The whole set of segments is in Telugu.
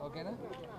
ఓకేనా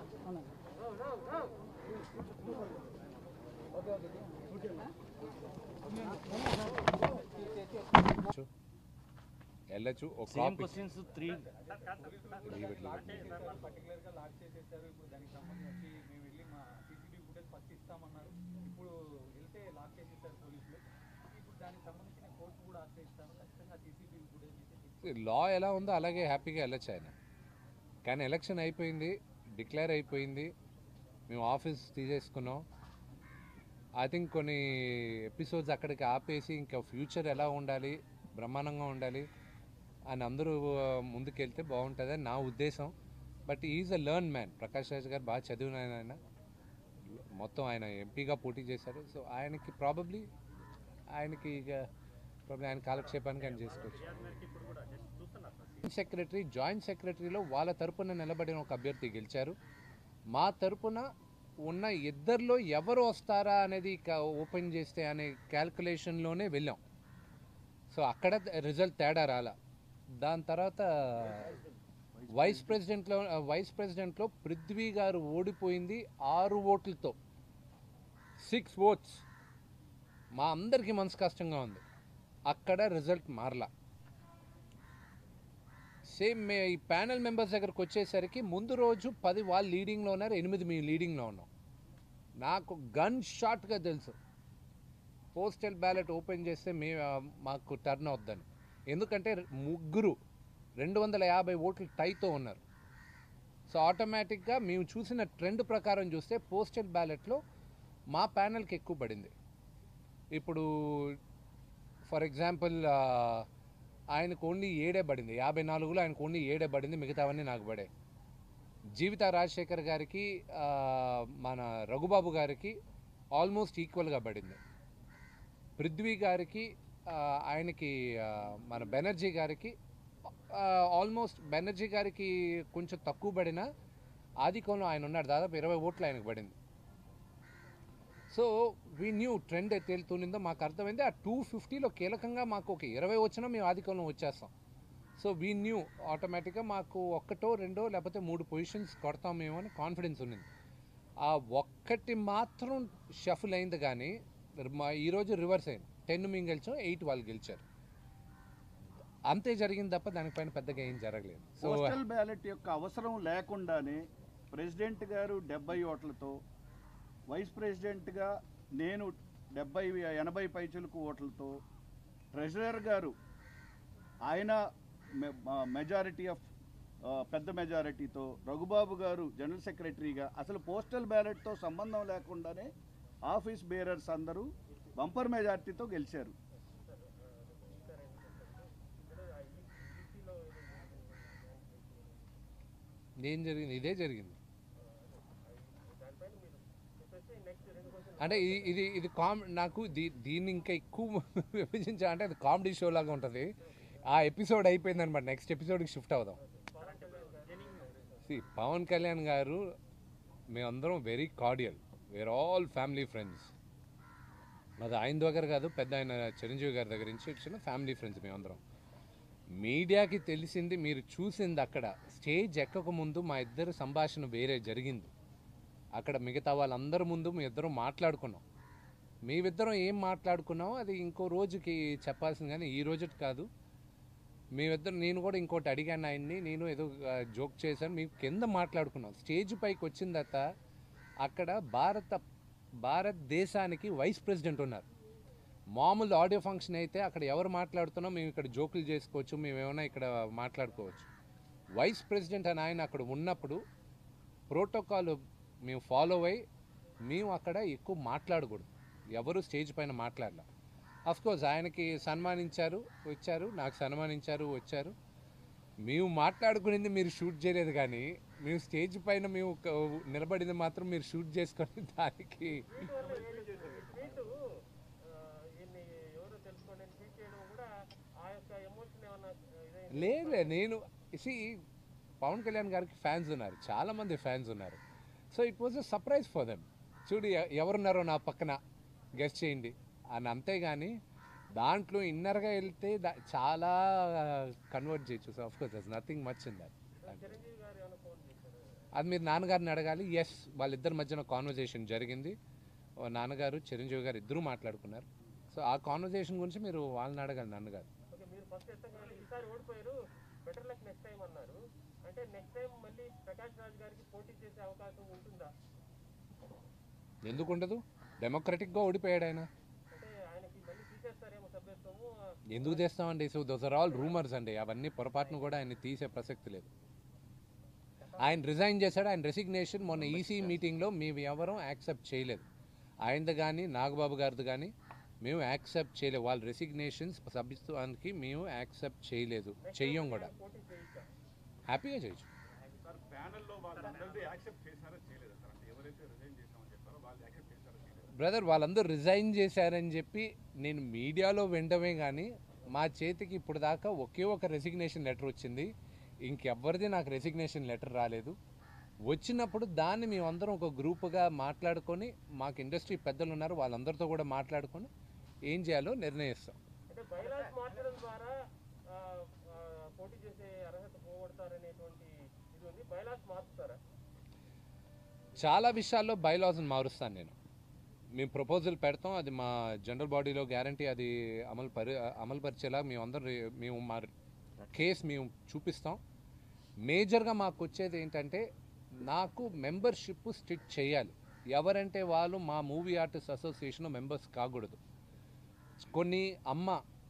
వెళ్ళచ్చు ఒక same copy questions three leave it, leave it. పర్టికులర్గా లాక్ చేసేసారు ఇప్పుడు దానికి సంబంధించి మేము వెళ్ళి మా సీసీటీవీ ఫుటేజ్ ఫస్ట్ ఇస్తామన్నారు ఇప్పుడు వెళ్తే లాక్ చేసేసారు పోలీసులు ఇప్పుడు దానికి సంబంధించిన కోర్టు కూడా ఆశ్రయిస్తాను ఖచ్చితంగా సీసీటీవీ ఫుటేజ్ అయితే లా ఎలా ఉందో అలాగే హ్యాపీగా వెళ్ళొచ్చు ఆయన కానీ ఎలక్షన్ అయిపోయింది డిక్లేర్ అయిపోయింది మేము ఆఫీస్ తీసేసుకున్నాం ఐ థింక్ కొన్ని ఎపిసోడ్స్ అక్కడికి ఆపేసి ఇంకా ఫ్యూచర్ ఎలా ఉండాలి బ్రహ్మాండంగా ఉండాలి అని అందరూ ముందుకెళ్తే బాగుంటుందని నా ఉద్దేశం but is a learn man Prakash Raj గారు బాగా చదివిన ఆయన ఆయన మొత్తం ఆయన ఎంపీగా పోటీ చేశారు సో ఆయనకి ప్రాబబ్లీ ఆయనకి ఇక ప్రాబ్లీ ఆయన కాలక్షేపానికి ఆయన చేసుకోవచ్చు సెక్రటరీ జాయింట్ సెక్రటరీలో వాళ్ళ తరపున నిలబడిన ఒక అభ్యర్థి గెలిచారు మా తరపున ఉన్న ఇద్దరిలో ఎవరు వస్తారా అనేది ఇక ఓపెన్ చేస్తే అనే క్యాల్కులేషన్లోనే వెళ్ళాం సో అక్కడ రిజల్ట్ తేడా రాలా దాని తర్వాత వైస్ ప్రెసిడెంట్లో వైస్ ప్రెసిడెంట్లో పృథ్వీ గారు ఓడిపోయింది ఆరు ఓట్లతో సిక్స్ ఓట్స్ మా అందరికీ మనసు కష్టంగా ఉంది అక్కడ రిజల్ట్ మారలా సేమ్ మే ఈ ప్యానల్ మెంబర్స్ దగ్గరకు వచ్చేసరికి ముందు రోజు పది వాళ్ళు లీడింగ్లో ఉన్నారు ఎనిమిది మేము లీడింగ్లో ఉన్నాం నాకు గన్ షాట్గా తెలుసు పోస్టల్ బ్యాలెట్ ఓపెన్ చేస్తే మే మాకు టర్న్ అవుద్దని ఎందుకంటే ముగ్గురు రెండు వందల యాభై ఓట్లు టైతో ఉన్నారు సో ఆటోమేటిక్గా మేము చూసిన ట్రెండ్ ప్రకారం చూస్తే పోస్టల్ బ్యాలెట్లో మా ప్యానల్కి ఎక్కువ పడింది ఇప్పుడు ఫర్ ఎగ్జాంపుల్ ఆయనకు ఓన్లీ ఏడే పడింది యాభై నాలుగులో ఆయనకు ఓన్లీ ఏడే పడింది మిగతావన్నీ నాకు పడే జీవిత రాజశేఖర్ గారికి ఆ, మన రఘుబాబు గారికి ఆల్మోస్ట్ ఈక్వల్గా పడింది పృథ్వీ గారికి ఆ, ఆయనకి ఆ, మన బెనర్జీ గారికి ఆల్మోస్ట్ బెనర్జీ గారికి కొంచెం తక్కువ పడినా ఆదికోణం ఆయన ఉన్నాడు దాదాపు ఇరవై ఓట్లు ఆయనకు పడింది సో వీ న్యూ ట్రెండ్ అయితే వెళ్తుందో మాకు అర్థమైంది ఆ టూ ఫిఫ్టీలో కీలకంగా మాకు ఒక ఇరవై వచ్చినా మేము ఆదికంలో వచ్చేస్తాం సో వీ న్యూ ఆటోమేటిక్గా మాకు ఒక్కటో రెండో లేకపోతే మూడు పొజిషన్స్ కొడతాం మేము అని కాన్ఫిడెన్స్ ఉన్నింది ఆ ఒక్కటి మాత్రం షఫుల్ అయింది కానీ మా ఈరోజు రివర్స్ అయింది టెన్ మేము గెలిచాం ఎయిట్ వాళ్ళు గెలిచారు అంతే జరిగింది తప్ప దానిపైన పెద్దగా ఏం జరగలేదు సో పోస్టల్ బ్యాలెట్ యొక్క అవసరం లేకుండానే ప్రెసిడెంట్ గారు డెబ్బై ఓట్లతో వైస్ ప్రెసిడెంట్గా నేను డెబ్బై ఎనభై పైచులకు ఓట్లతో ట్రెజరర్ గారు ఆయన మెజారిటీ ఆఫ్ పెద్ద మెజారిటీతో రఘుబాబు గారు జనరల్ సెక్రటరీగా అసలు పోస్టల్ బ్యాలెట్తో సంబంధం లేకుండానే ఆఫీస్ బేరర్స్ అందరూ బంపర్ మెజారిటీతో గెలిచారు ఏం జరిగింది ఇదే జరిగింది అంటే ఇది ఇది ఇది కామ్ నాకు దీ దీన్ని ఇంకా ఎక్కువ విభజించాలంటే అది కామెడీ షో లాగా ఉంటుంది ఆ ఎపిసోడ్ అయిపోయింది అనమాట నెక్స్ట్ ఎపిసోడ్కి షిఫ్ట్ అవుదాం See, పవన్ కళ్యాణ్ గారు మేమందరం very cordial we're all family friends మాది ఆయన దగ్గర కాదు పెద్ద ఆయన చిరంజీవి గారి దగ్గర నుంచి వచ్చిన ఫ్యామిలీ ఫ్రెండ్స్ మేమందరం మీడియాకి తెలిసింది మీరు చూసింది అక్కడ స్టేజ్ ఎక్కక ముందు మా ఇద్దరు సంభాషణ వేరే జరిగింది అక్కడ మిగతా వాళ్ళందరి ముందు మీ ఇద్దరం మాట్లాడుకున్నాం మేమిద్దరం ఏం మాట్లాడుకున్నామో అది ఇంకో రోజుకి చెప్పాల్సింది కానీ ఈ రోజుకి కాదు మేమిద్దరం నేను కూడా ఇంకోటి అడిగాను ఆయన్ని నేను ఏదో జోక్ చేశాను మేము కింద మాట్లాడుకున్నాం స్టేజ్ పైకి వచ్చిన తర్వాత అక్కడ భారత భారతదేశానికి వైస్ ప్రెసిడెంట్ ఉన్నారు మామూలు ఆడియో ఫంక్షన్ అయితే అక్కడ ఎవరు మాట్లాడుతున్నాం మేము ఇక్కడ జోకులు చేసుకోవచ్చు మేము ఏమైనా ఇక్కడ మాట్లాడుకోవచ్చు వైస్ ప్రెసిడెంట్ అని ఆయన అక్కడ ఉన్నప్పుడు ప్రోటోకాల్ మేము ఫాలో అయ్యి మేము అక్కడ ఎక్కువ మాట్లాడకూడదు ఎవరు స్టేజ్ పైన మాట్లాడలేం కోర్స్ ఆయనకి సన్మానించారు వచ్చారు నాకు సన్మానించారు వచ్చారు మేము మాట్లాడుకునేది మీరు షూట్ చేయలేదు కానీ మేము స్టేజ్ పైన మేము ఒక- నిలబడింది మాత్రం మీరు షూట్ చేసుకొని దానికి ట్వీట్ ఈయన్ని ఎవరో తెలుసుకోండి ట్వీట్ చేయడం కూడా ఆ యొక్క ఎమోషన్ ఏమన్నా ఇదైంది లేదు నేను సి పవన్ కళ్యాణ్ గారికి ఫ్యాన్స్ ఉన్నారు చాలా మంది ఫ్యాన్స్ ఉన్నారు so it was a surprise for them చూడు ఎ- ఎవరున్నారో నా పక్కన గెస్ట్ చేయండి అని అంతేగాని దాంట్లో ఇన్నర్గా వెళ్తే దా- చాలా కన్వర్ట్ చేయొచ్చు so of course there's nothing much in that Chiranjeevi గారు ఏమైనా ఫోన్ చేశారు అది మీరు నాన్నగారిని అడగాలి ఎస్ వాళ్ళిద్దరి మధ్యన కాన్వర్జేషన్ జరిగింది ఓ నాన్నగారు చిరంజీవి గారు ఇద్దరూ మాట్లాడుకున్నారు సో ఆ కాన్వర్జేషన్ గురించి మీరు వాళ్ళని అడగాలి నాన్నగారు ఓకే మీరు ఫస్ట్ ఎత్తగానే ఈసారి ఓడిపోయారు బెటర్ లక్ నెక్స్ట్ టైం అన్నారు అంటే నెక్స్ట్ టైం మళ్ళీ ప్రకాష్ రాజ్ గారికి పోటీ చేసే అవకాశం ఉంటుందా ఎందుకు ఉండదు డెమోక్రటిక్గా ఓడిపోయాడు ఆయన అంటే ఆయనకి మళ్ళీ తీసేస్తారేమో సభ్యత్వము ఎందుకు తెస్తామండి so those are all rumours అండి అవన్నీ పొరపాటును కూడా ఆయన తీసే ప్రసక్తి లేదు ఆయన రిజైన్ చేశాడు ఆయన రెసిగ్నేషన్ మొన్న ఈసీ మీటింగ్లో మేము ఎవరూ యాక్సెప్ట్ చేయలేదు ఆయనది కానీ నాగబాబు గారిది కానీ మేము యాక్సెప్ట్ చేయలేదు వాళ్ళ రెసిగ్నేషన్స్ సభ్యత్వానికి మేము యాక్సెప్ట్ చేయలేదు చెయ్యం కూడా పోటీ చేయిస్తా హ్యాపీగా చేయొచ్చు సార్ ప్యానెల్లో వాళ్ళందరినీ యాక్సెప్ట్ చేశారో చేయలేదా సార్ అంటే ఎవరైతే రిజైన్ చేసామని చెప్పారో వాళ్ళు యాక్సెప్ట్ చేశారో చేయలేదా బ్రదర్ వాళ్ళందరూ రిజైన్ చేశారని చెప్పి నేను మీడియాలో వినడమే కానీ మా చేతికి ఇప్పుడు దాకా ఒకే ఒక రెసిగ్నేషన్ లెటర్ వచ్చింది ఇంకెవ్వరిది నాకు రెసిగ్నేషన్ లెటర్ రాలేదు వచ్చినప్పుడు దాన్ని మేమందరం ఒక గ్రూప్గా మాట్లాడుకొని మాకు ఇండస్ట్రీ పెద్దలు ఉన్నారు వాళ్ళందరితో కూడా మాట్లాడుకొని ఏం చేయాలో నిర్ణయిస్తాం అంటే బైలాస్ మార్చడం ద్వారా ఆ, ఆ, పోటీ చేసే అర్హత పోగొడతారనేటువంటి ఇది ఉంది బైలాస్ మార్చుతారా చాలా విషయాల్లో బైలాస్ని మారుస్తాను నేను మేము ప్రపోజల్ పెడతాం అది మా జనరల్ బాడీలో గ్యారంటీ అది అమలు పరి అమలు పరిచేలా మేము అందరం రే- మేము మా కేస్ మేము చూపిస్తాం మేజర్గా మాకు వచ్చేది ఏంటంటే నాకు మెంబర్షిప్ స్ట్రిక్ట్ చేయాలి ఎవరంటే వాళ్ళు మా మూవీ ఆర్టిస్ట్ అసోసియేషన్ మెంబర్స్ కాకూడదు కొన్ని అమ్మ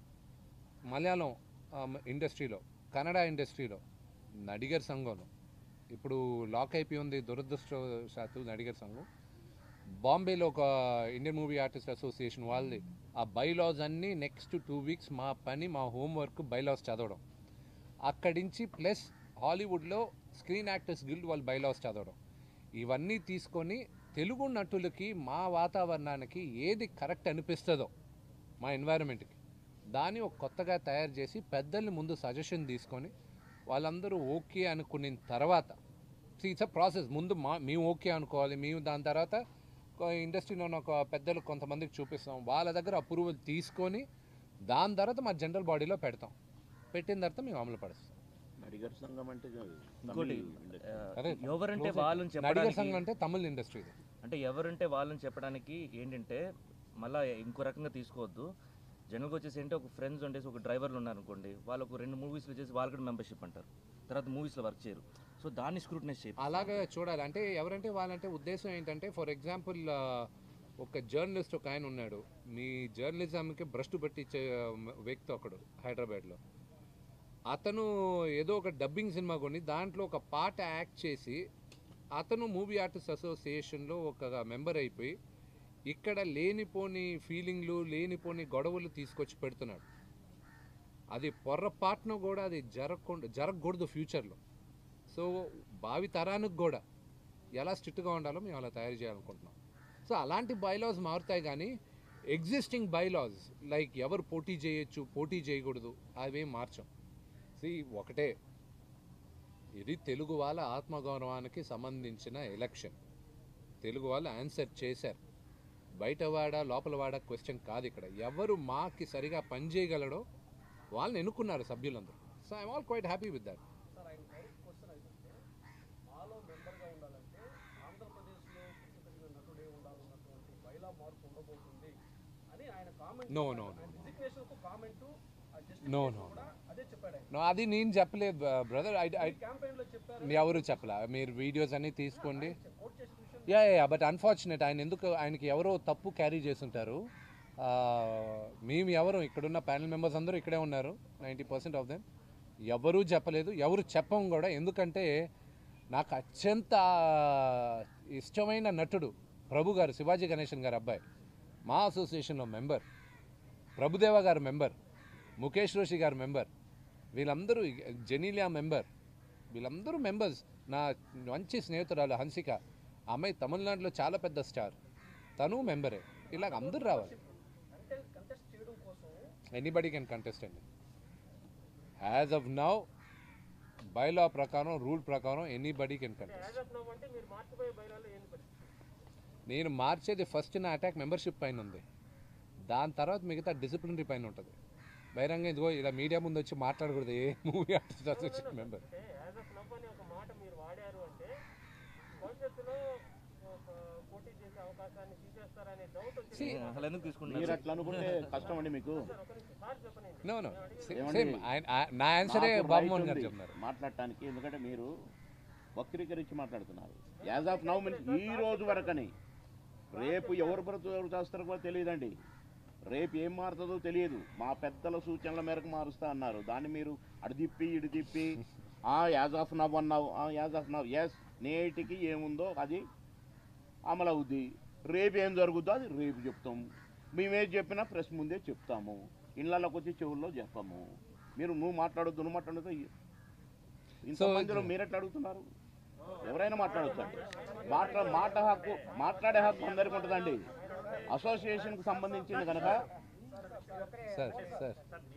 మలయాళం ఆమ్, ఇండస్ట్రీలో కన్నడ ఇండస్ట్రీలో నడిగర్ సంఘంలో ఇప్పుడు లాక్ అయిపోయి ఉంది దురదృష్టవశాత్తు నడిగర్ సంఘం బాంబేలో ఒక ఇండియన్ మూవీ ఆర్టిస్ట్ అసోసియేషన్ వాళ్ళది ఆ బైలాస్ అన్నీ నెక్స్ట్ టూ వీక్స్ మా పని మా హోంవర్క్ బైలాస్ చదవడం అక్కడి నుంచి ప్లస్ హాలీవుడ్లో స్క్రీన్ యాక్టర్స్ గిల్డ్ వాళ్ళు బైలాస్ చదవడం ఇవన్నీ తీసుకొని తెలుగు నటులకి మా వాతావరణానికి ఏది కరెక్ట్ అనిపిస్తుందో మా ఎన్వైరన్మెంట్కి దాన్ని ఒక కొత్తగా తయారు చేసి పెద్దల్ని ముందు సజెషన్ తీసుకొని వాళ్ళందరూ ఓకే అనుకున్న తర్వాత ఇట్స్ అ ప్రాసెస్ ముందు మా మేము ఓకే అనుకోవాలి మేము దాని తర్వాత ఇండస్ట్రీలో ఉన్న ఒక పెద్దలు కొంతమందికి చూపిస్తాం వాళ్ళ దగ్గర అప్రూవల్ తీసుకొని దాని తర్వాత మా జనరల్ బాడీలో పెడతాం పెట్టిన తర్వాత మేము అమలు పరుస్తాం నడిగర్ సంఘం అంటే కాదు. ఇంకోటి తమిళ్ ఇండస్ట్రీ. ఆ, అదే ఎవరంటే వాళ్ళని నడిగర్ చెప్పడానికి సంఘం అంటే తమిళ ఇండస్ట్రీ అంటే ఎవరంటే వాళ్ళని చెప్పడానికి ఏంటంటే మళ్ళీ ఇంకో రకంగా తీసుకోవద్దు జనరల్గా వచ్చేసి ఏంటంటే ఒక ఫ్రెండ్స్ ఉండేసి ఒక డ్రైవర్లు ఉన్నారనుకోండి వాళ్ళకు రెండు మూవీస్లో చేసి వాళ్ళు కూడా మెంబర్షిప్ అంటారు తర్వాత మూవీస్లో వర్క్ చేయరు సో దాన్ని స్క్రూటనైజ్ చేయాలి అలాగే చూడాలి అంటే ఎవరంటే వాళ్ళంటే ఉద్దేశం ఏంటంటే ఫర్ ఎగ్జాంపుల్ ఒక జర్నలిస్ట్ ఒక ఆయన ఉన్నాడు మీ జర్నలిజంకి భ్రష్టు పట్టించే వ్యక్తి ఒకడు హైదరాబాద్లో అతను ఏదో ఒక డబ్బింగ్ సినిమా కొని దాంట్లో ఒక పాట యాక్ట్ చేసి అతను మూవీ ఆర్టిస్ట్ అసోసియేషన్లో ఒక మెంబర్ అయిపోయి ఇక్కడ లేనిపోని ఫీలింగ్లు లేనిపోని గొడవలు తీసుకొచ్చి పెడుతున్నాడు అది పొర్రపాటును కూడా అది జరగకుండా జరగకూడదు ఫ్యూచర్లో సో భావి తరానికి కూడా ఎలా స్ట్రిక్ట్గా ఉండాలో మేము అలా తయారు చేయాలనుకుంటున్నాం సో అలాంటి బైలాస్ మారుతాయి కానీ ఎగ్జిస్టింగ్ బైలాస్ లైక్ ఎవరు పోటీ చేయొచ్చు పోటీ చేయకూడదు అవేం మార్చం సి ఒకటే ఇది తెలుగు వాళ్ళ ఆత్మగౌరవానికి సంబంధించిన ఎలక్షన్ తెలుగు వాళ్ళు ఆన్సర్ చేశారు బయటవాడ లోపలవాడ క్వశ్చన్ కాదు ఇక్కడ ఎవరు మాకి సరిగా పనిచేయగలడో వాళ్ళని ఎన్నుకున్నారు సభ్యులందరూ so I'm all quite happy with that sir ఆయన డైరెక్ట్ క్వశ్చన్ అయితే మాలో మెంబర్గా ఉండాలంటే ఆంధ్రప్రదేశ్లో పుట్టుకొచ్చిన నటుడే ఉండాలన్నటువంటి బైలా మార్పు ఉండబోతుంది అని ఆయన కామెంట్ No, no, no. రిజిగ్నేషన్కు కామెంట్ No, no, కూడా అదే చెప్పాడు ఆయన No, అది నేను చెప్పలేదు బ్రదర్ ఐ ఐ క్యాంపెయిన్లో చెప్పారు ఎవరు చెప్పలా మీరు వీడియోస్ అన్నీ తీసుకోండి కోట్ చేసిన విషయం యా యా బట్ అన్ఫార్చునేట్ ఆయన ఎందుకు ఆయనకి ఎవరో తప్పు క్యారీ చేస్తుంటారు ఆ, మేము ఎవరు ఇక్కడున్న ప్యానల్ మెంబర్స్ అందరూ ఇక్కడే ఉన్నారు నైంటీ పర్సెంట్ ఆఫ్ దెమ్ ఎవరూ చెప్పలేదు ఎవరు చెప్పం కూడా ఎందుకంటే నాకు అత్యంత ఇష్టమైన నటుడు ప్రభు గారు శివాజీ గణేశన్ గారు అబ్బాయి మా అసోసియేషన్లో మెంబర్ ప్రభుదేవ గారు మెంబర్ ముఖేష్ రోషి గారు మెంబర్ వీళ్ళందరూ జెనీలియా మెంబర్ వీళ్ళందరూ మెంబర్స్ నా మంచి స్నేహితురాలు హన్సిక ఆ అమ్మాయి తమిళనాడులో చాలా పెద్ద స్టార్ తను మెంబరే ఇలాగ అందరూ రావాలి అంటే కంటెస్ట్ చేయడం కోసం ఎనీబడి కెన్ కంటెస్ట్ అండి యాజ్ ఆఫ్ నౌ బైలా ప్రకారం రూల్ ప్రకారం anybody can contest as of now అంటే మీరు మార్చిపోయే బయలాలో ఏంది పరిస్థితి నేను మార్చేది ఫస్ట్ నా అటాక్ మెంబర్షిప్ పైన ఉంది దాని తర్వాత మిగతా డిసిప్లినరీ పైన ఉంటుంది బహిరంగ ఇదిగో ఇలా మీడియా ముందు వచ్చి మాట్లాడకూడదు ఏ మూవీ ఆర్టిస్ట్ అసోసియేషన్ మెంబర్ అంటే యాజ్ ఆఫ్ నవ్ అనే ఒక మాట మీరు వాడారు అంటే భవిష్యత్తులో ఒక పోటీ చేసే అవకాశాన్ని తీసేస్తారనే డౌట్ వచ్చింది See, అసలు ఎందుకు మీరు తీసుకుంటున్నారు అట్లా అనుకుంటే కష్టం అండి మీకు సార్ ఒక నిమిషం సార్ చెప్పనండి నో నో ఏమండి? సేమ్ నా ఆన్సరే నాకు బాబుమోహన్ right గారు ఉంది చెప్తున్నారు మాట్లాడటానికి ఎందుకంటే మీరు వక్రీకరించి మాట్లాడుతున్నారు యాజ్ ఆఫ్ నౌ ఈ రోజు వరకని రేపు ఎవరు బ్రతుకు ఎవరు చేస్తారో కూడా తెలియదండి రేపు ఏం మారుతుందో తెలియదు మా పెద్దల సూచనల మేరకు మారుస్తా అన్నారు దాన్ని మీరు అటు తిప్పి ఇటు తిప్పి ఆ యాజ్ ఆఫ్ నవ్ అన్నావు ఆ యాజ్ ఆఫ్ నవ్ ఎస్ నేటికి ఏముందో అది అమలు అవుద్ది రేపు ఏం జరుగుద్దో అది రేపు చెప్తాం మేమేం చెప్పినా ప్రెస్ ముందే చెప్తాము ఇళ్ళలోకి వచ్చి చెవుల్లో చెప్పము మీరు నువ్వు మాట్లాడొద్దు నువ్వు మాట్లాడొద్దు ఇంతమందిలో మీరు ఎట్లా అడుగుతున్నారు ఎవరైనా మాట్లాడొచ్చు మాట్లా మాట హక్కు మాట్లాడే హక్కు అందరికీ ఉంటుందండి అసోసియేషన్కి సంబంధించింది కనుక సార్ సార్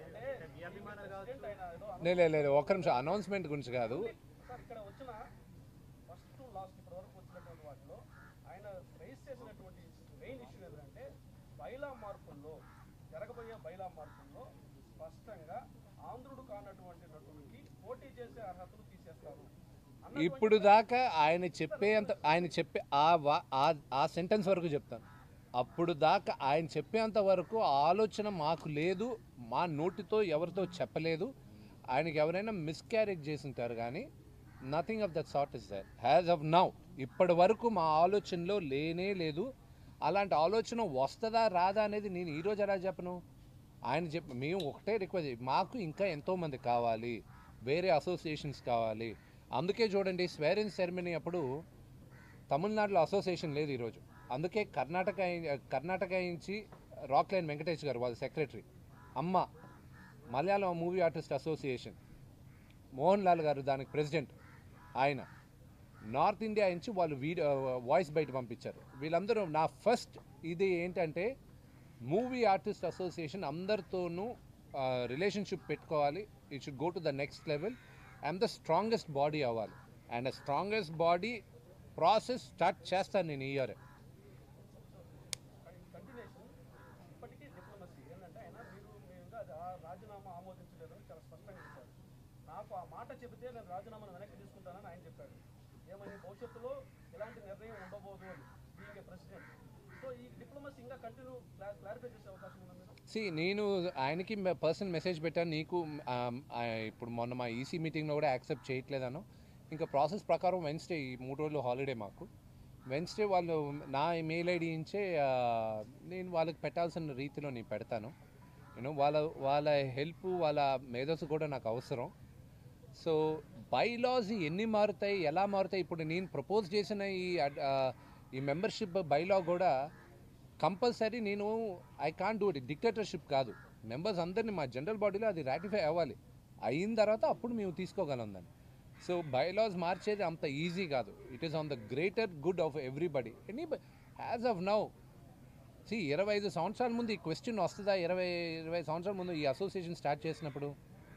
లేదు లేదు ఒక్క నిమిషం అనౌన్స్మెంట్ గురించి కాదు సార్ ఇక్కడ వచ్చిన ఫస్ట్ లాస్ట్ ఇప్పటి వరకు వచ్చినటువంటి వాటిలో ఆయన రైజ్ చేసినటువంటి మెయిన్ ఇష్యూ ఏంటంటే బైలా మార్పుల్లో జరగబోయే బైలా మార్పుల్లో స్పష్టంగా ఆంధ్రుడు కానటువంటి నటుడికి పోటీ చేసే అర్హతలు తీసేస్తారు అన్నటువంటి ఇప్పుడు దాకా ఆయన చెప్పేంత ఆయన చెప్పే ఆ వా- ఆ- ఆ సెంటెన్స్ వరకు చెప్తాను అప్పుడు దాకా ఆయన చెప్పేంత వరకు ఆలోచన మాకు లేదు మా నోటితో ఎవరితో చెప్పలేదు ఆయనకి ఎవరైనా మిస్క్యారేజ్ చేసి ఉంటారు కానీ nothing of that sort is there as of now ఇప్పటి వరకు మా ఆలోచనలో లేనే లేదు అలాంటి ఆలోచన వస్తుందా రాదా అనేది నేను ఈరోజు ఎలా చెప్పను ఆయన చెప్ మేము ఒకటే రిక్వెస్ట్ మాకు ఇంకా ఎంతోమంది కావాలి వేరే అసోసియేషన్స్ కావాలి అందుకే చూడండి స్వేరిన్ సెరమనీ అప్పుడు తమిళనాడులో అసోసియేషన్ లేదు ఈరోజు అందుకే కర్ణాటక అయి- కర్ణాటక నుంచి రాక్ లైన్ వెంకటేష్ గారు వాళ్ళ secretary AMMA Malayalam movie artist association Mohan Lal గారు దానికి ప్రెసిడెంట్ ఆయన నార్త్ ఇండియా నుంచి వాళ్ళు వీడియో వాయిస్ బయట పంపించారు వీళ్ళందరూ నా ఫస్ట్ ఇది ఏంటంటే మూవీ ఆర్టిస్ట్ అసోసియేషన్ అందరితోనూ రిలేషన్షిప్ పెట్టుకోవాలి it should go to the next level and the strongest body అవ్వాలి and strongest body process start చేస్తాను నేను ఈ ఇయర్ కంటిన్యూషన్ ఇప్పటికీ డిప్లొమసీ ఏంటంటే ఆయన మీరు మీరు ఇంకా రా- రాజీనామా ఆమోదించలేదని చాలా స్పష్టంగా చెప్పారు నాకు ఆ మాట చెబితే నేను రాజీనామాను వెనక్కి తీసుకుంటానని ఆయన చెప్పాడు ఏమని భవిష్యత్తులో ఎలాంటి నిర్ణయం ఉండబోదు అని బీయింగ్ ఏ ప్రెసిడెంట్ సో ఈ డిప్లొమసీ ఇంకా కంటిన్యూ క్లారిఫై చేసే అవకాశం ఉందా మీరు సి నేను ఆయనకి పర్సనల్ మెసేజ్ పెట్టాను నీకు ఆ, ఆ, ఇప్పుడు మొన్న మా ఈసీ మీటింగ్లో కూడా యాక్సెప్ట్ చేయట్లేదను ఇంకా ప్రాసెస్ ప్రకారం వెన్స్డే ఈ మూడు రోజులు హాలిడే మాకు వెన్స్డే వాళ్ళు నా మెయిల్ ఐడి ఇచ్చే ఆ, నేను వాళ్ళకి పెట్టాల్సిన రీతిలో నేను పెడతాను యూనో వాళ్ళ వాళ్ళ హెల్ప్ వాళ్ళ మేధస్సు కూడా నాకు అవసరం సో బైలాస్ ఎన్ని మారుతాయి ఎలా మారుతాయి ఇప్పుడు నేను ప్రపోజ్ చేసిన ఈ అడ్- ఆ, ఈ మెంబర్షిప్ బైలా కూడా కంపల్సరీ నేను I can't do it dictatorship కాదు మెంబర్స్ అందరినీ మా జనరల్ బాడీలో అది రాటిఫై అవ్వాలి అయిన తర్వాత అప్పుడు మేము తీసుకోగలం దాన్ని సో బైలాస్ మార్చేది అంత ఈజీ కాదు it is on the greater good of everybody any as of now see ఇరవై ఐదు సంవత్సరాల ముందు ఈ క్వశ్చన్ వస్తుందా ఇరవై ఇరవై సంవత్సరాల ముందు ఈ అసోసియేషన్ స్టార్ట్ చేసినప్పుడు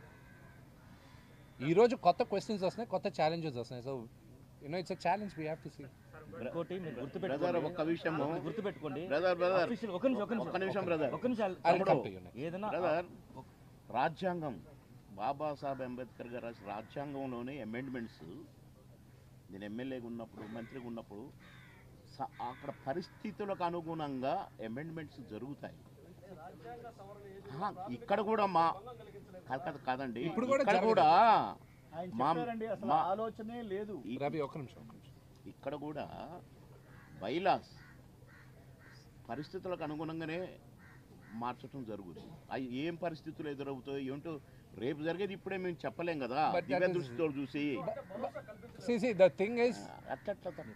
ఈరోజు కొత్త క్వశ్చన్స్ వస్తున్నాయి కొత్త ఛాలెంజెస్ వస్తున్నాయి so you know it's a challenge we have to see ఇంకోటి మీరు బ్రదర్ గుర్తుపెట్టుకోండి ఒక్క విషయము గుర్తుపెట్టుకోండి బ్రదర్ బ్రదర్ అఫీషియల్ ఒక నిమిషం ఒక నిమిషం ఒక్క నిమిషం బ్రదర్ ఒక నిమిషం I'll come to you next. ఏదైనా బ్రదర్ రాజ్యాంగం బాబాసాహెబ్ అంబేద్కర్ గారు రాసిన రాజ్యాంగంలోని అమెండ్మెంట్స్ నేను ఎమ్మెల్యేగా ఉన్నప్పుడు మంత్రిగా ఉన్నప్పుడు స- అక్కడ పరిస్థితులకు అనుగుణంగా అమెండ్మెంట్స్ జరుగుతాయి రాజ్యాంగ సవరణ ఏది ఆహా, ఇక్కడ కూడా మా కాదు, కాదు, కాదండి ఇప్పుడు కూడా ఇక్కడ జరగదు. కూడా ఆయన మా- చెప్పారండి అసలు మా- ఆలోచనే లేదు ఈ- రవి ఒక్క నిమిషం ఒక్క నిమిషం ఇక్కడ కూడా బైలాస్ పరిస్థితులకు అనుగుణంగానే మార్చడం జరుగుతుంది అవి ఏం పరిస్థితులు ఎదురవుతాయో ఏంటో రేపు జరిగేది ఇప్పుడే మేము చెప్పలేం కదా But that దివ్య is- దృష్టితో చూసి see see the thing is అట్లా అట్లా అట్లా.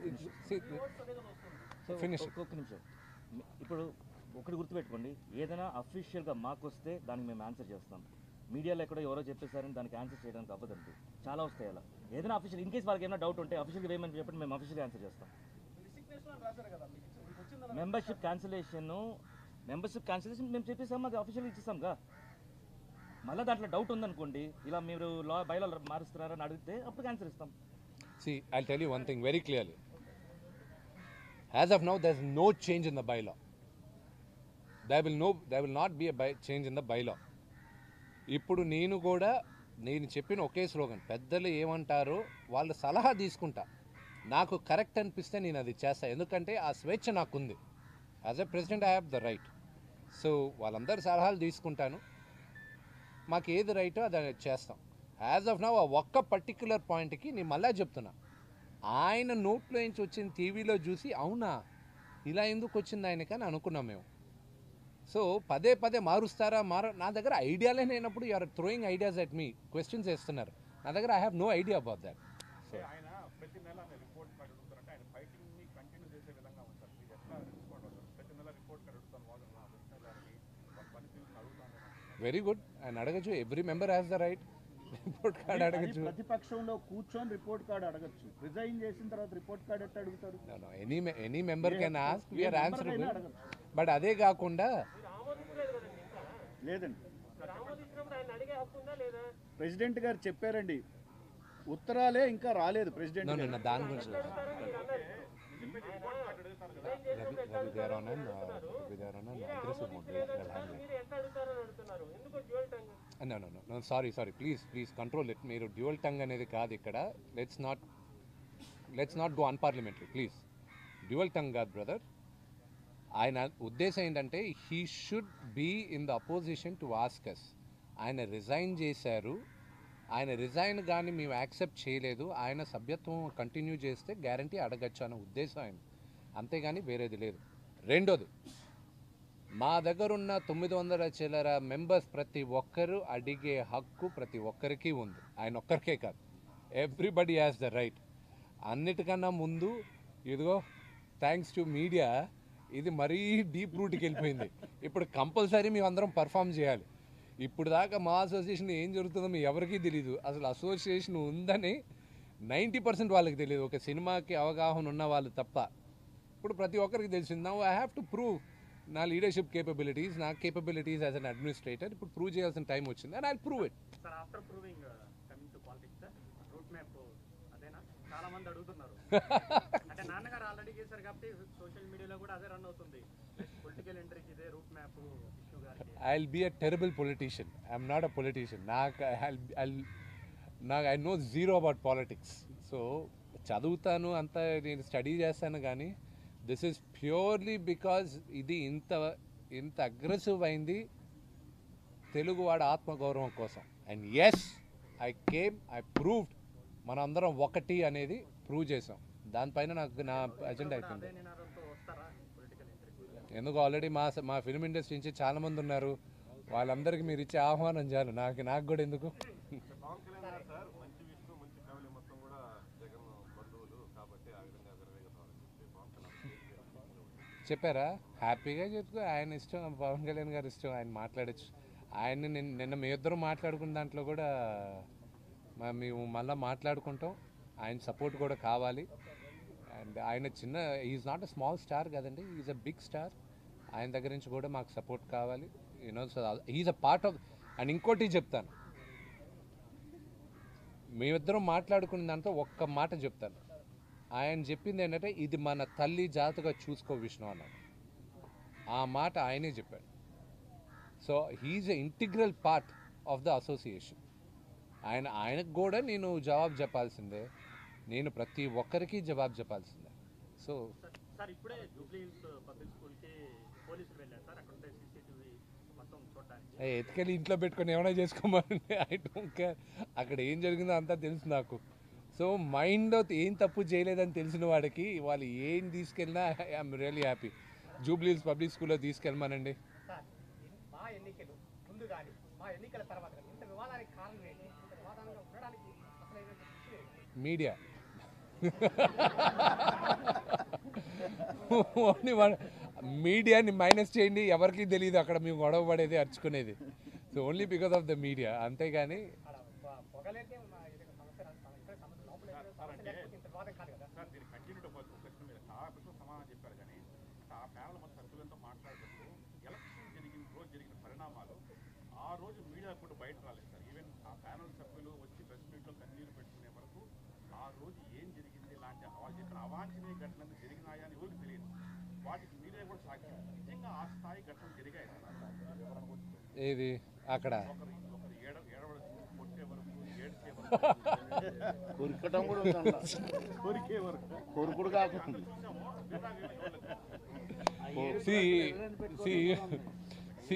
సో Finish ఒక్క- ఒక్క నిమిషం మీ- ఇప్పుడు ఒకటి గుర్తుపెట్టుకోండి ఏదైనా అఫీషియల్గా మాకు వస్తే దానికి మేము ఆన్సర్ చేస్తాం మీడియాలో ఎక్కడో ఎవరో చెప్పేసారని దానికి ఆన్సర్ చేయడానికి అవ్వదండి చాలా వస్తాయి అలా ఏదైనా అఫీషియల్ ఇన్ కేస్ వాళ్ళకి ఏమైనా డౌట్ ఉంటే అఫీషియల్గా వేయమని చెప్పండి మేము అఫీషియల్గా ఆన్సర్ చేస్తాం రిసిగ్నేషన్ అని రాశారు కదా మీకు ఇచ్చి- మీకు వచ్చిందని మెంబర్షిప్ క్యాన్సిలేషన్ మెంబర్షిప్ క్యాన్సిలేషన్ మేము చెప్పేసాం అది అఫీషియల్ ఇచ్చేసాంగా మళ్ళీ దాంట్లో డౌట్ ఉందనుకోండి ఇలా మీరు లా బయలో మారుస్తున్నారని అడిగితే అప్పుడు క్యాన్సిల్ ఇస్తాం See, I'll tell you one thing very clearly. As of now, there's no change in the bylaw. There will no, there will not be a by, change in the bylaw. ఇప్పుడు నేను కూడా నేను చెప్పిన ఒకే స్లోగన్ పెద్దలు ఏమంటారో వాళ్ళ సలహా తీసుకుంటా నాకు కరెక్ట్ అనిపిస్తే నేను అది చేస్తాను ఎందుకంటే ఆ స్వేచ్ఛ నాకుంది as a president I have the right so వాళ్ళందరి సలహాలు తీసుకుంటాను మాకు ఏది రైటో అది చేస్తాం యాజ్ ఆఫ్ నవ్ ఆ ఒక్క పర్టిక్యులర్ పాయింట్కి నేను మళ్ళా చెప్తున్నా ఆయన నోట్లో నుంచి వచ్చిన టీవీలో చూసి అవునా ఇలా ఎందుకు వచ్చింది ఆయనకి అని అనుకున్నాం మేము సో పదే పదే మారుస్తారా మార నా దగ్గర ఐడియాలే లేనప్పుడు you're throwing ideas at me questions వేస్తున్నారు నా దగ్గర I have no idea about that అంటే ఆయన ప్రతి నెల ఆయన రిపోర్ట్ కార్డు అడుగుతారంటే ఆయన ఫైటింగ్ ని కంటిన్యూ చేసే విధంగా ఉంటారు మీరు ఎట్లా రెస్పాండ్ అవుతారు ప్రతి నెల రిపోర్ట్ కార్డు అడుగుతాను వాళ్ళు నా ప్రశ్నలు అడిగి వాళ్ళ పనితీరుని అడుగుతాను వెరీ గుడ్ ఆయన అడగచ్చు every member has the right report card అది అడగచ్చు ప్రతిపక్షంలో కూర్చొని రిపోర్ట్ కార్డు అడగచ్చు రిజైన్ చేసిన తర్వాత రిపోర్ట్ కార్డు ఎట్లా అడుగుతారు any any member can ask a we're member answerable కైనా అడగచ్చు బట్ అదే కాకుండా మీరు ఆమోదించలేదు కదండి ఇంకా లేదండి మీరు ఆమోదించినప్పుడు ఆయన అడిగే హక్కు ఉందా లేదా ప్రెసిడెంట్ గారు చెప్పారండి ఉత్తరాలే ఇంకా రాలేదు ప్రెసిడెంట్ నో గారు. నో దాని గురించి అడుగుతారని మీరు అన్నారు ఆయన రవి రవి గారు అన్న రవి గారు అన్న అగ్రెసివ్ మోడ్ లేదంటున్నారు మీరు ఎట్లా అడుగుతారని అడుగుతున్నారు ఎందుకో dual tongue no no no sorry sorry please please control it మీరు డ్యూయల్ టంగ్ అనేది కాదు ఇక్కడ let's not let's not go unparliamentary please dual tongue కాదు బ్రదర్ ఆయన ఉద్దేశం ఏంటంటే he should be in the opposition to ask us ఆయన రిజైన్ చేశారు ఆయన రిజైన్ కానీ మేము యాక్సెప్ట్ చేయలేదు ఆయన సభ్యత్వం కంటిన్యూ చేస్తే గ్యారంటీ అడగచ్చు అన్న ఉద్దేశం ఆయన అంతేగాని వేరేది లేదు రెండోది మా దగ్గర ఉన్న తొమ్మిది వందల చిల్లర మెంబర్స్ ప్రతి ఒక్కరు అడిగే హక్కు ప్రతి ఒక్కరికి ఉంది ఆయన ఒక్కరికే కాదు ఎవ్రీబడి హ్యాస్ ద రైట్ అన్నిటికన్నా ముందు ఇదిగో థ్యాంక్స్ టు మీడియా ఇది మరీ డీప్ రూట్కి వెళ్ళిపోయింది ఇప్పుడు కంపల్సరీ మేము అందరం పర్ఫామ్ చేయాలి ఇప్పుడు దాకా మా అసోసియేషన్ ఏం జరుగుతుందో మీ ఎవరికీ తెలియదు అసలు అసోసియేషన్ ఉందని నైంటీ పర్సెంట్ వాళ్ళకి తెలియదు ఒక సినిమాకి అవగాహన ఉన్న వాళ్ళు తప్ప ఇప్పుడు ప్రతి ఒక్కరికి తెలిసింది now I have to prove నా లీడర్షిప్ కేపబిలిటీస్ నా కేపబిలిటీస్ యాజ్ అన్ అడ్మినిస్ట్రేటర్ ఇప్పుడు ప్రూవ్ చేయాల్సిన టైం వచ్చింది and I prove it sir after proving coming to politics sir route map అదేనా చాలా మంది అడుగుతున్నారు అంటే నాన్నగారు ఆల్రెడీ చేశారు కాబట్టి సోషల్ మీడియాలో కూడా అదే రన్ అవుతుంది పొలిటికల్ ఎంట్రీకి ఇదే రూట్ మ్యాప్ ఇష్యూ గారికి I will be a terrible politician I'm not a politician నాకు ఐ నాకు I know zero about politics so చదువుతాను అంత నేను స్టడీ చేస్తాను కానీ దిస్ ఈజ్ ప్యూర్లీ బికాజ్ ఇది ఇంత ఇంత అగ్రెసివ్ అయింది తెలుగువాడ ఆత్మగౌరవం కోసం and as I came I proved మనందరం ఒకటి అనేది ప్రూవ్ చేసాం దానిపైన నాకు నా అజెండా అయిపోయింది అదే నినాదంతో వస్తారా పొలిటికల్ ఎంట్రీకి ఎందుకు ఆల్రెడీ మా మా ఫిల్మ్ ఇండస్ట్రీ నుంచి చాలా మంది ఉన్నారు వాళ్ళందరికీ మీరు ఇచ్చే ఆహ్వానం చాలు నాకు నాకు కూడా ఎందుకు పవన్ కళ్యాణ్ గారు సార్ మంచి విష్ణు మంచి ఫ్యామిలీ మొత్తం కూడా జగన్ బంధువులు కాబట్టి ఆ విధంగా విరవేగుతామని చెప్పి పవన్ కళ్యాణ్ చెప్పారా హ్యాపీగా చెప్పుకో ఆయన ఇష్టం పవన్ కళ్యాణ్ గారు ఇష్టం ఆయన మాట్లాడచ్చు ఆయన్ని నిన్న నిన్న మీ ఇద్దరు మాట్లాడుకున్న దాంట్లో కూడా మా- మేము మళ్ళీ మాట్లాడుకుంటాం ఆయన సపోర్ట్ కూడా కావాలి అండ్ ఆయన చిన్న is not a small star కదండి ఈజ్ అ బిగ్ స్టార్ ఆయన దగ్గర నుంచి కూడా మాకు సపోర్ట్ కావాలి you know so is a part of and ఇంకోటి చెప్తాను మేమిద్దరం మాట్లాడుకున్న దాంట్లో ఒక్క మాట చెప్తాను ఆయన చెప్పింది ఏంటంటే ఇది మన తల్లి జాతగా చూసుకో విష్ణు అన్నాడు ఆ మాట ఆయనే చెప్పాడు so he is a integral part of the association ఆయన ఆయనకు కూడా నేను జవాబు చెప్పాల్సిందే నేను ప్రతి ఒక్కరికి జవాబు చెప్పాల్సిందే సో సార్ ఇప్పుడే జూబ్లీ హిల్స్ పబ్లిక్ స్కూల్కి పోలీసులు వెళ్ళారు సార్ అక్కడ ఉండే సీసీటీవీ మొత్తం చూడడానికి ఎత్తుకెళ్ళి ఇంట్లో పెట్టుకొని ఏమైనా చేసుకోమని ఐ డోంట్ కేర్ అక్కడ ఏం జరిగిందో అంతా తెలుసు నాకు సో మైండ్లో ఏం తప్పు చేయలేదని తెలిసిన వాడికి వాళ్ళు ఏం తీసుకెళ్ళినా I'm really happy Jubilees public స్కూల్లో తీసుకెళ్ళమనండి సార్ మా ఎన్నికలు ముందు కానీ మా ఎన్నికల తర్వాత కానీ ఇంత వివాదానికి కారణం ఏంటి ఇంత వివాదంగా ఉండడానికి అసలు ఏదైనా ఇష్యూ ఏంటి మీడియా ఓన్లీ వన్ మీడియాని మైనస్ చేయండి ఎవరికి తెలియదు అక్కడ మేము గొడవ పడేది అరుచుకునేది so only because of the media అంతేగాని అక్కడ పొ- పొగలేకే మా ఏదైనా సమస్య రాదు. మన ఇక్కడ సమస్య లోపల ఏదైనా సమస్య లేకపోతే ఇంత వివాదం కాదు కదా సార్ దీనికి కంటిన్యూ ఒక ప్రశ్న మీద చాలా ప్రశ్న సమాధానం చెప్పారు కానీ ఆ ప్యానల్ మన సభ్యులతో మాట్లాడుతూ ఎలక్షన్ జరిగిన రోజు జరిగిన పరిణామాలు ఆ రోజు మీడియా కూడా బయట రాలేదు సార్ ఈవెన్ ఆ ప్యానల్ సభ్యులు వచ్చి ప్రెస్ మీట్లో కన్నీరు పెట్టుకునే వరకు ఆ రోజు ఏం జరిగింది ఇలాంటి వాళ్ళు చెప్పిన అవాంఛనీయ ఘటనలు జరిగినాయా అని ఎవరికి తెలియదు వాటికి మీడియా కూడా సాక్ష్యం నిజంగా ఆ స్థాయి ఘటనలు జరిగాయి సార్ ఏది అక్కడ ఒకరు ఒకరు ఏడ ఏడవడం కొట్టే వరకు ఏడ్చే వరకు కొరికటం కూడా ఉంది అందులో. కోరికే వరకు కొరుకుడు కాకుండా సి సి సి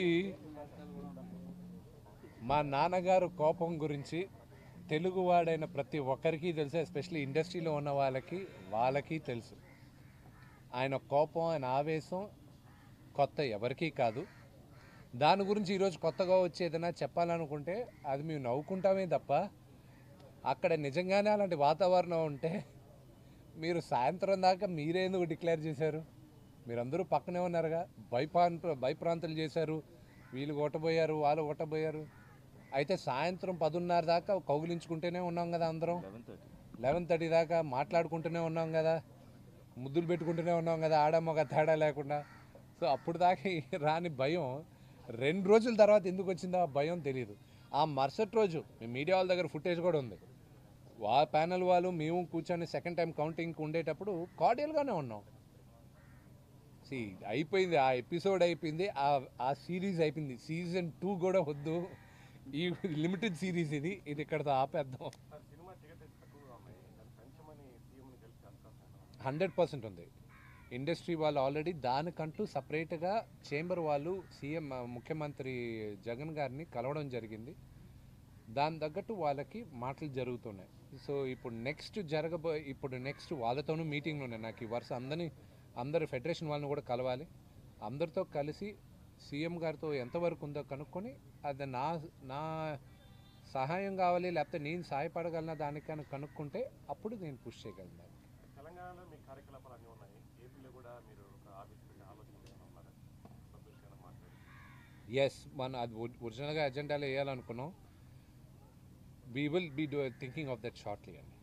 మా నాన్నగారు కోపం గురించి తెలుగువాడైన ప్రతి ఒక్కరికి తెలుసు ఎస్పెషల్లీ ఇండస్ట్రీలో ఉన్న వాళ్ళకి వాళ్ళకి తెలుసు ఆయన కోపం ఆయన ఆవేశం కొత్త ఎవరికీ కాదు దాని గురించి ఈరోజు కొత్తగా వచ్చి ఏదైనా చెప్పాలనుకుంటే అది మేము నవ్వుకుంటామే తప్ప అక్కడ నిజంగానే అలాంటి వాతావరణం ఉంటే మీరు సాయంత్రం దాకా మీరే ఎందుకు డిక్లేర్ చేశారు మీరందరూ పక్కనే ఉన్నారుగా భయప్రాంత భయప్రాంతులు చేశారు వీళ్ళు కొట్టబోయారు వాళ్ళు కొట్టబోయారు అయితే సాయంత్రం పదున్నర దాకా కౌగిలించుకుంటూనే ఉన్నాం కదా అందరం లెవెన్ థర్టీ లెవెన్ థర్టీ దాకా మాట్లాడుకుంటూనే ఉన్నాం కదా ముద్దులు పెట్టుకుంటూనే ఉన్నాం కదా ఆడమ్మొక తేడా లేకుండా సో అప్పుడు దాకా ఈ రాని భయం రెండు రోజుల తర్వాత ఎందుకు వచ్చిందో ఆ భయం తెలియదు ఆ మరుసటి రోజు మీ మీడియా వాళ్ళ దగ్గర ఫుటేజ్ కూడా ఉంది వా ప్యానల్ వాళ్ళు మేము కూర్చొని సెకండ్ టైం కౌంటింగ్కి ఉండేటప్పుడు కార్డియల్గానే ఉన్నాం సి అయిపోయింది ఆ ఎపిసోడ్ అయిపోయింది ఆ ఆ సిరీస్ అయిపోయింది సీజన్ టూ కూడా వద్దు ఈ లిమిటెడ్ సిరీస్ ఇది ఇది ఇక్కడతో ఆపేద్దాం సినిమా టికెట్ తక్కువగా ఉన్నాయి దాన్ని పెంచమని సీఎంని కలిసి అవకాశం హండ్రెడ్ పర్సెంట్ ఉంది ఇండస్ట్రీ వాళ్ళు ఆల్రెడీ దానికంటూ సపరేట్గా చేంబర్ వాళ్ళు సీఎం ఆ, ముఖ్యమంత్రి జగన్ గారిని కలవడం జరిగింది దాని తగ్గట్టు వాళ్ళకి మాటలు జరుగుతున్నాయి సో ఇప్పుడు నెక్స్ట్ జరగబో ఇప్పుడు నెక్స్ట్ వాళ్ళతోనూ మీటింగ్లు ఉన్నాయి నాకు ఈ వరుస అందరినీ అందరు ఫెడరేషన్ వాళ్ళని కూడా కలవాలి అందరితో కలిసి సీఎం గారితో ఎంతవరకు ఉందో కనుక్కొని అది నా నా సహాయం కావాలి లేకపోతే నేను సహాయపడగలనా దానికని కనుక్కుంటే అప్పుడు నేను పుష్ చేయగలను దాన్ని. తెలంగాణలో మీ కార్యకలాపాలు అన్నీ ఉన్నాయి ఏపీలో కూడా మీరు ఒక ఆఫీస్ పెట్టే ఆలోచన ఏమైనా ఉన్నారా సభ్యులకైనా మాట్లాడి ఎస్ మన అది ఒరి- ఒరిజినల్గా ఎజెండాలో వేయాలనుకున్నాం we will be do thinking of that shortly అండి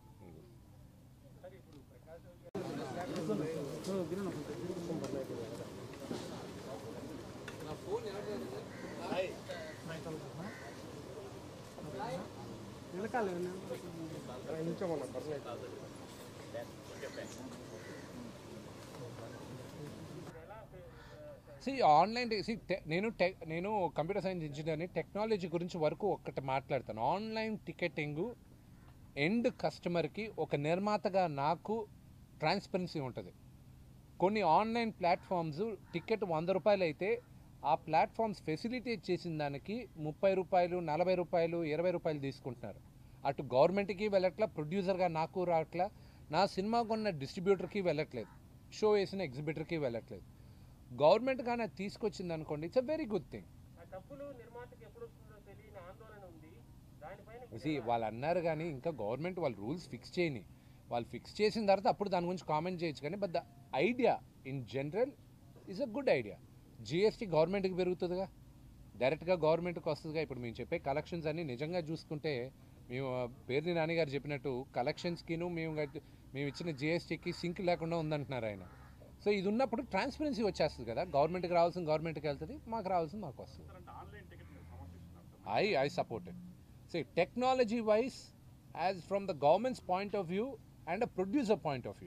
సి ఆన్లైన్ సి నేను టెక్ నేను కంప్యూటర్ సైన్స్ ఇంజనీర్ని టెక్నాలజీ గురించి వరకు ఒక్కటి మాట్లాడతాను ఆన్లైన్ టికెటింగ్ ఎండ్ కస్టమర్కి ఒక నిర్మాతగా నాకు ట్రాన్స్పరెన్సీ ఉంటుంది కొన్ని ఆన్లైన్ ప్లాట్ఫామ్స్ టికెట్ వంద రూపాయలు అయితే ఆ ప్లాట్ఫామ్స్ ఫెసిలిటేట్ చేసిన దానికి ముప్పై రూపాయలు నలభై రూపాయలు ఇరవై రూపాయలు తీసుకుంటున్నారు అటు గవర్నమెంట్కి వెళ్ళట్లా ప్రొడ్యూసర్గా నాకు రావట్లా నా సినిమా కొన్న డిస్ట్రిబ్యూటర్కి వెళ్ళట్లేదు షో వేసిన ఎగ్జిబిటర్కి వెళ్ళట్లేదు గవర్నమెంట్ కానీ అది తీసుకొచ్చింది అనుకోండి it's a very good thing ఆ డబ్బులు నిర్మాతకి ఎప్పుడు వస్తుందో తెలియని ఆందోళన ఉంది దానిపైన See, వాళ్ళు అన్నారు కానీ ఇంకా గవర్నమెంట్ వాళ్ళు రూల్స్ ఫిక్స్ చేయని వాళ్ళు ఫిక్స్ చేసిన తర్వాత అప్పుడు దాని గురించి కామెంట్ చేయొచ్చు కానీ but the idea in general is a good idea GST గవర్నమెంట్కి పెరుగుతుందిగా డైరెక్ట్గా గవర్నమెంట్కి వస్తుందిగా ఇప్పుడు మేము చెప్పే కలెక్షన్స్ అన్ని నిజంగా చూసుకుంటే మేము ఆ, పేర్ని నాని గారు చెప్పినట్టు కలెక్షన్స్కిను మేము గట్- మేము ఇచ్చిన జిఎస్టీకి సింక్ లేకుండా ఉందంటున్నారు ఆయన సో ఇది ఉన్నప్పుడు ట్రాన్స్పరెన్సీ వచ్చేస్తుంది కదా గవర్నమెంట్కి రావాల్సిన గవర్నమెంట్కి వెళ్తుంది మాకు రావాల్సింది మాకు వస్తుంది అంటే ఆన్లైన్ టికెట్ మీరు సమర్పిస్తున్నారు sir I, I support it. See, technology wise, as from the government's point of view and a producer point of view,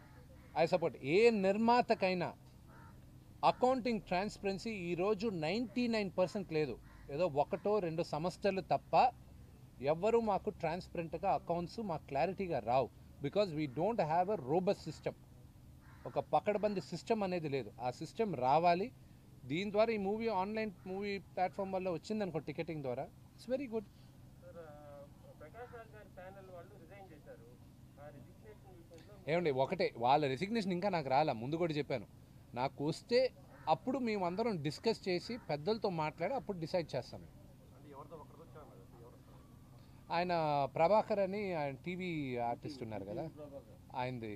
I support ఏ నిర్మాతకైనా అకౌంటింగ్ ట్రాన్స్పరెన్సీ ఈరోజు నైంటీ నైన్ పర్సెంట్ లేదు ఏదో ఒకటో రెండు సంస్థలు తప్ప ఎవ్వరూ మాకు ట్రాన్స్పరెంట్గా అకౌంట్స్ మాకు క్లారిటీగా రావు because we don't have a robust system ఒక పకడ్బందీ సిస్టమ్ అనేది లేదు ఆ సిస్టమ్ రావాలి దీని ద్వారా ఈ మూవీ ఆన్లైన్ మూవీ ప్లాట్ఫామ్ వల్ల వచ్చిందనుకో టికెటింగ్ ద్వారా ఇట్స్ వెరీ గుడ్ సార్ ఆ, ప్రకాష్ రాజ్ గారి ప్యానెల్ వాళ్ళు రిజైన్ చేశారు ఆ రిజిగ్నేషన్ విషయంలో ఏమండి ఒకటే వాళ్ళ రెసిగ్నేషన్ ఇంకా నాకు రాలా ముందు కూడా చెప్పాను నాకు వస్తే అప్పుడు మేము అందరం డిస్కస్ చేసి పెద్దలతో మాట్లాడి అప్పుడు డిసైడ్ చేస్తాం మేము. అంటే ఎవరితో ఒకరితో వచ్చారు కదా ఎవరు ఆయన ప్రభాకర్ అని ఆయన టీవీ ఆర్టిస్ట్ ఉన్నారు కదా ఆయనది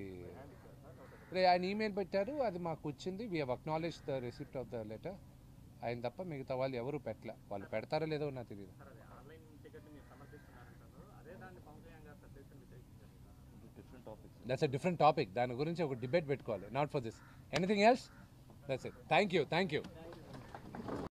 రే ఆయన ఈమెయిల్ పెట్టారు అది మాకు వచ్చింది we have acknowledge the receipt of the letter ఆయన తప్ప మిగతా వాళ్ళు ఎవరు పెట్టలే వాళ్ళు పెడతారో లేదో నాకు తెలియదు ఆన్లైన్ టికెట్ మీరు సమర్పిస్తున్నారంటారు అదే దాన్ని పవన్ కళ్యాణ్ గారు పెద్ద ఎత్తున వ్యతిరేకించారు different topics that's a different topic దాని గురించి ఒక డిబేట్ పెట్టుకోవాలి not for this anything else that's it thank you thank you